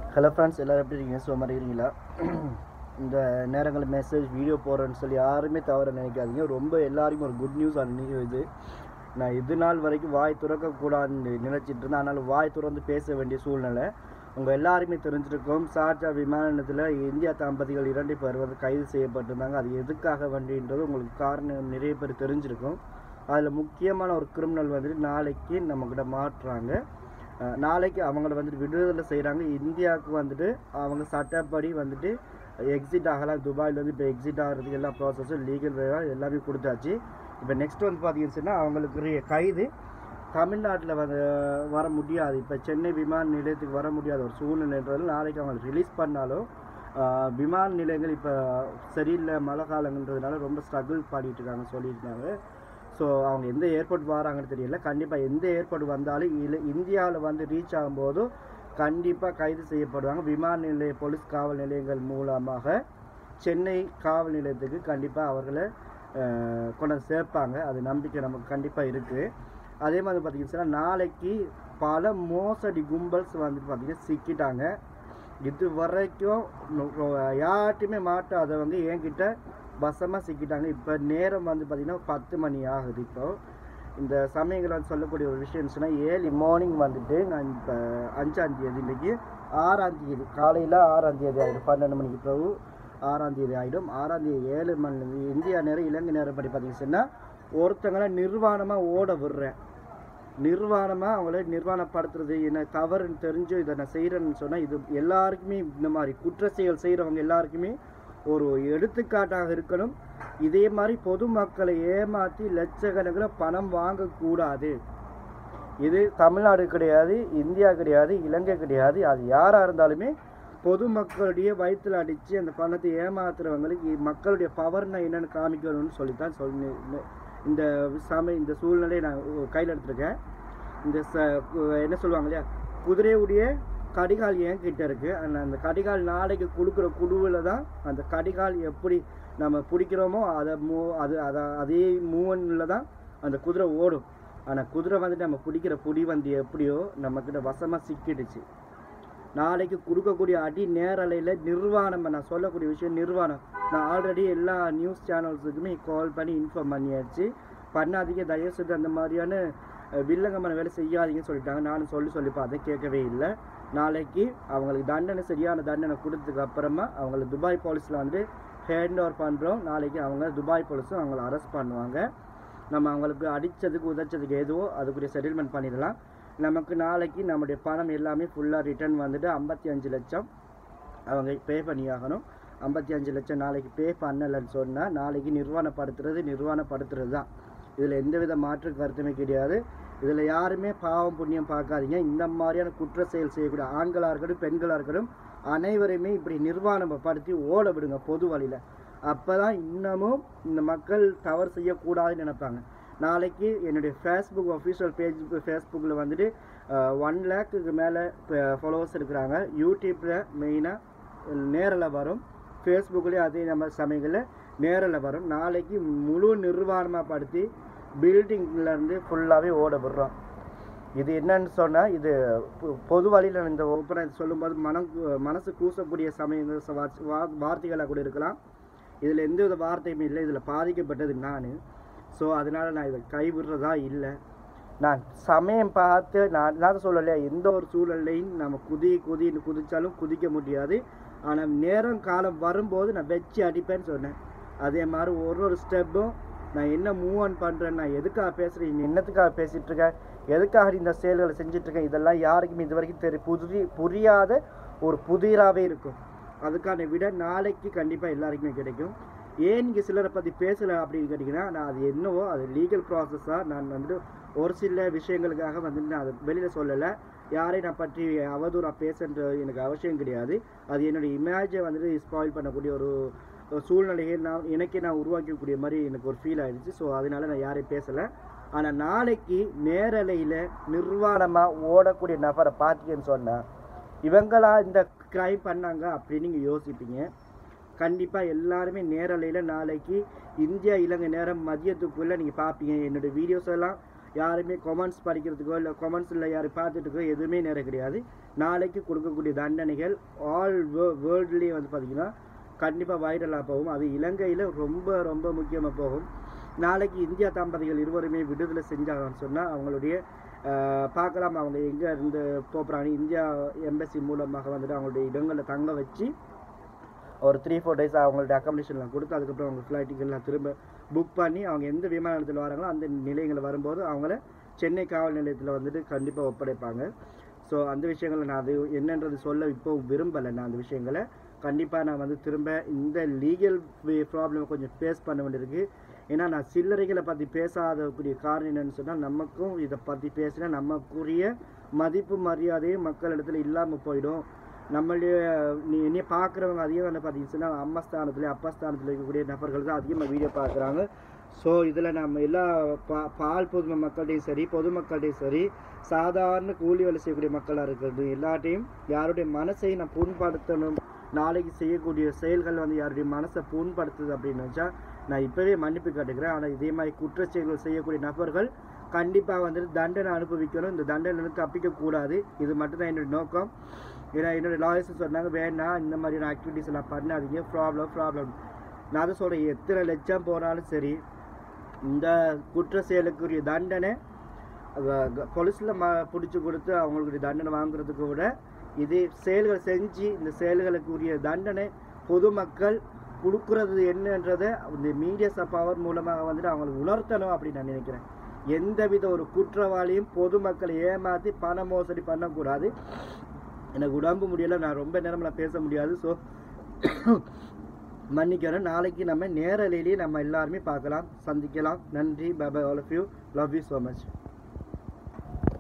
hello friends எல்லோரும் எப்படி இருக்கீங்க ஸோ மாதிரி இருக்கீங்களா இந்த நேரங்களில் மெசேஜ் வீடியோ போடுறேன்னு சொல்லி யாருமே தவற நினைக்காதீங்க ரொம்ப எல்லாருக்கும் ஒரு குட் நியூஸ் அது இது நான் இது நாள் வரைக்கும் வாய் திறக்கக்கூடாதுன்னு நினச்சிட்டு இருந்தேன் அதனால் வாய் திறந்து பேச வேண்டிய சூழ்நிலை உங்கள் எல்லாருமே தெரிஞ்சிருக்கும் ஷார்ஜா விமான நிலையத்தில் இந்தியா தம்பதிகள் இரண்டு பேர் வந்து கைது செய்யப்பட்டிருந்தாங்க அது எதுக்காக வேண்டின்றது உங்களுக்கு காரணம் நிறைய பேர் தெரிஞ்சிருக்கும் அதில் முக்கியமான ஒரு கிரிமினல் வந்துட்டு நாளைக்கு நம்மக்கிட்ட மாட்டுறாங்க அஹ் நாளைக்கு அவங்கள வந்துட்டு விடுதலை செய்கிறாங்க இந்தியாவுக்கு வந்துட்டு அவங்க சட்டப்படி வந்துட்டு எக்ஸிட் ஆகலாம் துபாயில் வந்து இப்போ எக்ஸிட் ஆகிறதுக்கு எல்லா ப்ராசஸும் லீகல் வேவாக எல்லாமே கொடுத்தாச்சு இப்போ நெக்ஸ்ட் வந்து பார்த்தீங்கன்னா அவங்களுக்கு ரி- கைது தமிழ்நாட்டில் வந்து வர முடியாது இப்போ சென்னை விமான நிலையத்துக்கு வர முடியாத ஒரு சூழ்நிலைன்றது நாளைக்கு அவங்க ரிலீஸ் பண்ணாலும் ஆஹ், விமான நிலையங்கள் இப்போ சரியில்லை மழை காலங்கன்றதுனால ரொம்ப ஸ்ட்ரகிள் பண்ணிட்டு இருக்காங்க சொல்லியிருக்காங்க ஸோ அவங்க எந்த ஏர்போர்ட் வராங்கன்னு தெரியல கண்டிப்பாக எந்த ஏர்போர்ட் வந்தாலும் இல்லை இந்தியாவில் வந்து ரீச் ஆகும்போதும் கண்டிப்பாக கைது செய்யப்படுவாங்க விமான நிலைய போலீஸ் காவல் நிலையங்கள் மூலமாக சென்னை காவல் நிலையத்துக்கு கண்டிப்பாக அவர்களை அஹ், கொண்டு வந்து சேர்ப்பாங்க அது நம்பிக்கை நமக்கு கண்டிப்பாக இருக்குது அதே மாதிரி பார்த்தீங்கன்னா நாளைக்கு பல மோசடி கும்பல்ஸ் வந்துட்டு பார்த்தீங்கன்னா சிக்கிட்டாங்க இது வரைக்கும் நு- யார்ட்டையுமே மாட்டாதவங்க என்கிட்ட வசமாக சிக்கிட்டாங்க இப்போ நேரம் வந்து பார்த்திங்கன்னா பத்து மணி ஆகுது இப்போ இந்த சமயங்கள் வந்து சொல்லக்கூடிய ஒரு விஷயம் சொன்னால் ஏர்லி மார்னிங் வந்துட்டு நான் இப்போ அஞ்சாம் தேதி இன்னைக்கு ஆறாம் தேதி காலையில் ஆறாம் தேதி ஆகிடும் பன்னெண்டு மணிக்கு பிறகு ஆறாம் தேதி ஆகிடும் ஆறாம் தேதி ஏழு மணி இந்தியா நேரம் இலங்கை நேரம் படி பார்த்தீங்கன்னா ஒருத்தங்களை நிர்வாணமாக ஓட விடுறேன் நிர்வாணமாக அவங்கள நிர்வாணப்படுத்துறது என்ன தவறுன்னு தெரிஞ்சு இதை நான் செய்கிறேன்னு சொன்னால் இது எல்லாருக்குமே இந்த மாதிரி குற்ற செயல் செய்கிறவங்க எல்லாருக்குமே ஒரு எடுத்துக்காட்டாக இருக்கணும் இதே மாதிரி பொதுமக்களை ஏமாற்றி லட்சக்கணக்கில் பணம் வாங்கக்கூடாது இது தமிழ்நாடு கிடையாது இந்தியா கிடையாது இலங்கை கிடையாது அது யாராக இருந்தாலுமே பொதுமக்களுடைய வயிற்றில் அடித்து அந்த பணத்தை ஏமாத்துறவங்களுக்கு இ- மக்களுடைய பவர்னா என்னன்னு காமிக்கணும்னு சொல்லித்தான் சொல்லி இந்த சமய இந்த சூழ்நிலையை நான் கையில் எடுத்திருக்கேன் இந்த ச கு- என்ன சொல்லுவாங்க இல்லையா குதிரையுடைய கடிகால் என் கிட்ட இருக்குது அந்த அந்த கடிகால் நாளைக்கு கொடுக்குற குழுவில் தான் அந்த கடிகால் எப்படி நம்ம பிடிக்கிறோமோ அதை மூ அது அதை அதே மூவனில் தான் அந்த குதிரை ஓடும் ஆனால் குதிரை வந்துட்டு நம்ம பிடிக்கிற புடி வந்து எப்படியோ நம்மக்கிட்ட வசமாக சிக்கிடுச்சு நாளைக்கு கொடுக்கக்கூடிய அடி நேரலையில் நிர்வாணம் நான் சொல்லக்கூடிய விஷயம் நிர்வாணம் நான் ஆல்ரெடி எல்லா நியூஸ் சேனல்ஸுக்குமே கால் பண்ணி இன்ஃபார்ம் பண்ணியாச்சு பண்ணாதீங்க தயவு செய்து அந்த மாதிரியான அஹ், வில்லங்கமான வேலை செய்யாதீங்கன்னு சொல்லிட்டாங்க நானும் சொல்லி சொல்லி பார்த்தேன் கேட்கவே இல்லை நாளைக்கு அவங்களுக்கு தண்டனை சரியான தண்டனை கொடுத்ததுக்கு அப்புறமா அவங்கள துபாய் போலீஸில் வந்து ஹேண்ட் ஓவர் பண்ணுறோம் நாளைக்கு அவங்க துபாய் போலீஸும் அவங்கள அரெஸ்ட் பண்ணுவாங்க நம்ம அவங்களுக்கு அடித்ததுக்கு உதைச்சதுக்கு எதுவோ அதுக்குரிய செட்டில்மெண்ட் பண்ணிடலாம் நமக்கு நாளைக்கு நம்முடைய பணம் எல்லாமே ஃபுல்லாக ரிட்டர்ன் வந்துட்டு ஐம்பத்தி அஞ்சு லட்சம் அவங்க பே பண்ணியாகணும் ஐம்பத்தி அஞ்சு லட்சம் நாளைக்கு பே பண்ணலைன்னு சொன்னால் நாளைக்கு நிர்வாணப்படுத்துறது நிர்வாணப்படுத்துறது தான் இதில் எந்தவித மாற்று கருத்துமே கிடையாது இதில் யாருமே பாவம் புண்ணியம் பார்க்காதீங்க இந்த மாதிரியான குற்ற செயல் செய்யக்கூடிய ஆண்களாக இருக்கட்டும் பெண்களாக இருக்கட்டும் அனைவரையுமே இப்படி நிர்வாணப்படுத்தி ஓட விடுங்க பொது வழியில் அப்போ தான் இன்னமும் இந்த மக்கள் தவறு செய்யக்கூடாதுன்னு நினைப்பாங்க நாளைக்கு என்னுடைய ஃபேஸ்புக் ஒஃபிஷியல் பேஜ் ஃபேஸ்புக்கில் வந்துட்டு ஒன் லேக்குக்கு மேலே ஃபாலோவர்ஸ் இருக்கிறாங்க யூடியூப்பில் மெயினாக நேரில் வரும் ஃபேஸ்புக்லேயும் அதே நம்ம சமயங்களில் நேரில் வரும் நாளைக்கு முழு நிர்வாணமாக படுத்தி பில்டிங்லேருந்து ஃபுல்லாகவே ஓட விடுறோம் இது என்னன்னு சொன்னால் இது பொ- பொது வழியில் இந்த ஓப்பனாக சொல்லும்போது மனம் கு- மனசு கூசக்கூடிய சமயங்கள் ச- வா- வா- வார்த்தைகளாக கூட இருக்கலாம் இதில் எந்த வித வார்த்தையுமே இல்லை இதில் பாதிக்கப்பட்டது நான் ஸோ அதனால் நான் இதை கைவிடுறதா இல்லை நான் சமயம் பார்த்து நான் நான் சொல்லலையா எந்த ஒரு சூழல்லையும் நம்ம குதி குதின்னு குதிச்சாலும் குதிக்க முடியாது ஆனால் நேரம் காலம் வரும்போது நான் வச்சு அடிப்பேன்னு சொன்னேன் அதே மாதிரி ஒரு ஒரு ஸ்டெப்பும் நான் என்ன மூவ் ஆன் பண்ணுறேன் நான் எதுக்காக பேசுகிறேன் நீ என்னத்துக்காக பேசிகிட்டு இருக்கேன் எதுக்காக இந்த செயல்களை செஞ்சுட்டு இருக்கேன் இதெல்லாம் யாருக்குமே இது வரைக்கும் தெரி புரி புரியாத ஒரு புதிராகவே இருக்கும் அதுக்கான விட நாளைக்கு கண்டிப்பாக எல்லாருக்குமே கிடைக்கும் ஏன் நீங்கள் சிலரை பற்றி பேசலை அப்படின்னு கேட்டிங்கன்னா நான் அது என்னவோ அது லீகல் ப்ராசஸாக நான் வந்துட்டு ஒரு சில விஷயங்களுக்காக வந்துட்டு நான் அதை வெளியில் சொல்லலை யாரையும் நான் பற்றி அவதூறாக பேசுன்ற எனக்கு அவசியம் கிடையாது அது என்னுடைய இமேஜை வந்துட்டு ஸ்பாயில் பண்ணக்கூடிய ஒரு ஒரு சூழ்நிலையை நான் எனக்கே நான் உருவாக்கக்கூடிய மாதிரி எனக்கு ஒரு ஃபீல் ஆயிடுச்சு ஸோ அதனால நான் யாரையும் பேசலை ஆனால் நாளைக்கு நேரலையில் நிர்வாணமாக ஓடக்கூடிய நபரை பார்த்தீங்கன்னு சொன்னால் இவங்களா இந்த கிரைம் பண்ணாங்க அப்படின்னு நீங்கள் யோசிப்பீங்க கண்டிப்பாக எல்லாருமே நேரலையில் நாளைக்கு இந்தியா இலங்கை நேரம் மதியத்துக்குள்ளே நீங்கள் பார்ப்பீங்க என்னோடய வீடியோஸ் எல்லாம் யாருமே கொமெண்ட்ஸ் படிக்கிறதுக்கோ இல்லை கொமெண்ட்ஸில் யாரும் பார்த்துட்டுக்கோ எதுவுமே நேரம் கிடையாது நாளைக்கு கொடுக்கக்கூடிய தண்டனைகள் ஆல் வேர்ல்ட்லேயே வந்து பார்த்திங்கன்னா கண்டிப்பாக வைரலாக போகும் அது இலங்கையில் ரொம்ப ரொம்ப முக்கியமாக போகும் நாளைக்கு இந்தியா தம்பதிகள் இருவருமே விடுதலை செஞ்சாங்கன்னு சொன்னால் அவங்களுடைய ஆஹ், பார்க்கலாம் அவங்க எங்கே இருந்து போகிறாங்க இந்தியா எம்பசி மூலமாக வந்துட்டு அவங்களுடைய இடங்களில் தங்க வச்சு ஒரு த்ரீ ஃபோர் டேஸ் அவங்கள்ட்ட அக்காமடேஷன்லாம் கொடுத்து அதுக்கப்புறம் அவங்க ஃப்ளைட் டிக்கெட்லாம் திரும்ப புக் பண்ணி அவங்க எந்த விமான நிலையத்தில் வராங்களோ அந்த நிலையங்கள் வரும்போது அவங்கள சென்னை காவல் நிலையத்தில் வந்துட்டு கண்டிப்பாக ஒப்படைப்பாங்க ஸோ அந்த விஷயங்களை நான் அது என்னன்றது சொல்ல இப்போ விரும்பலை நான் அந்த விஷயங்களை கண்டிப்பாக நான் வந்து திரும்ப இந்த லீகல் ப்ராப்ளம் கொஞ்சம் ஃபேஸ் பண்ண வேண்டியிருக்கு ஏன்னா நான் சில்லறைகளை பற்றி பேசாதக்கூடிய காரணம் என்னன்னு சொன்னால் நமக்கும் இதை பற்றி பேசினா நமக்குரிய மதிப்பு மரியாதையும் மக்கள் இடத்துல இல்லாமல் போயிடும் நம்மளுடைய நீ என்னைய பார்க்குறவங்க அதிகம் வந்து பார்த்தீங்கன்னா அம்மா ஸ்தானத்துல அப்பா ஸ்தானத்தில் இருக்கக்கூடிய நபர்கள் தான் அதிகமாக வீடியோ பார்க்குறாங்க ஸோ இதில் நம்ம எல்லா பா பால் பொதும மக்கள்கிட்டையும் சரி பொதுமக்கள்கிட்டையும் சரி சாதாரண கூலி வேலை செய்யக்கூடிய மக்களாக இருக்கிறது எல்லாட்டையும் யாருடைய மனசை நான் புண்படுத்தணும் நாளைக்கு செய்யக்கூடிய செயல்கள் வந்து யாருடைய மனசை புண்படுத்துது அப்படின்னு நினச்சா நான் இப்போவே மன்னிப்பு கேட்டுக்கிறேன் ஆனால் இதே மாதிரி குற்றச் செயல்கள் செய்யக்கூடிய நபர்கள் கண்டிப்பாக வந்துட்டு தண்டனை அனுபவிக்கணும் இந்த தண்டனை தப்பிக்கக்கூடாது இது மட்டும்தான் என்னோட நோக்கம் ஏன்னா என்னோட லாயர்ஸ் சொன்னாங்க வேணாம் இந்த மாதிரியான ஆக்டிவிட்டீஸ் எல்லாம் பண்ணாதீங்க ப்ராப்ளம் ப்ராப்ளம் நான் தான் சொல்கிறேன் எத்தனை லட்சம் போனாலும் சரி இந்த குற்ற செயலுக்குரிய தண்டனை போலீஸில் ம பிடிச்சி கொடுத்து அவங்களுடைய தண்டனை வாங்குறதுக்கு விட இது செயல்கள் செஞ்சு இந்த செயல்களுக்குரிய தண்டனை பொதுமக்கள் கொடுக்குறது என்னன்றதை இந்த மீடியா பவர் மூலமாக வந்துட்டு அவங்களுக்கு உணர்த்தணும் அப்படின்னு நான் நினைக்கிறேன் எந்தவித ஒரு குற்றவாளியும் பொதுமக்களை ஏமாற்றி பண மோசடி பண்ணக்கூடாது எனக்கு உடம்பு முடியல நான் ரொம்ப நேரம்லாம் பேச முடியாது ஸோ மன்னிக்கிறேன் நாளைக்கு நம்ம நேரலையிலேயே நம்ம எல்லாருமே பார்க்கலாம் சந்திக்கலாம் நன்றி bye bye all of you love you so much